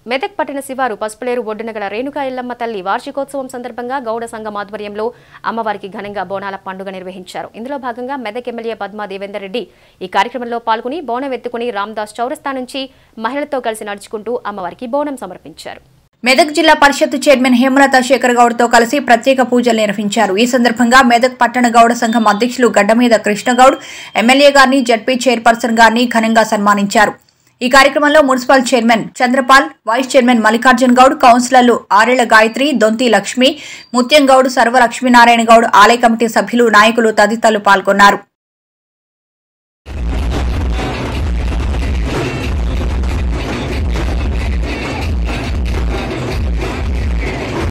మెదక్ పట్టణ శివారు పసుపులేరు ఒడ్డున గల రేణుకా ఎల్లమ్మ తల్లి వార్షికోత్సవం సందర్భంగా గౌడ సంఘం ఆధ్వర్యంలో అమ్మవారికి ఘనంగా బోనాల పండుగ నిర్వహించారు ఇందులో భాగంగా మెదక్ ఎమ్మెల్యే పద్మా దేవేందర్ రెడ్డి ఈ కార్యక్రమంలో పాల్గొని బోనం ఎత్తుకుని రామ్దాస్ చౌరస్తా నుంచి మహిళలతో కలిసి నడుచుకుంటూ అమ్మవారికి బోనం సమర్పించారు మెదక్ జిల్లా పరిషత్ చైర్మన్ హేమలత శేఖర్ గౌడ్ తో కలిసి ప్రత్యేక పూజలు నిర్వహించారు ఈ సందర్భంగా మెదక్ పట్టణ గౌడ సంఘం అధ్యక్షులు గడ్డమీద కృష్ణగౌడ్ ఎమ్మెల్యే గారిని జడ్పీ చైర్పర్సన్ గారిని ఘనంగా సన్మానించారు ఈ కార్యక్రమంలో municipal chairman Chandrapal vice chairman Mallikarjun Goud కౌన్సిలర్లు ఆరేళ్ల గాయత్రి దొంతి లక్ష్మి ముత్యం గౌడ్ సర్వ లక్ష్మీనారాయణ గౌడ్ ఆలయ కమిటీ సభ్యులు నాయకులు తదితరులు పాల్గొన్నారు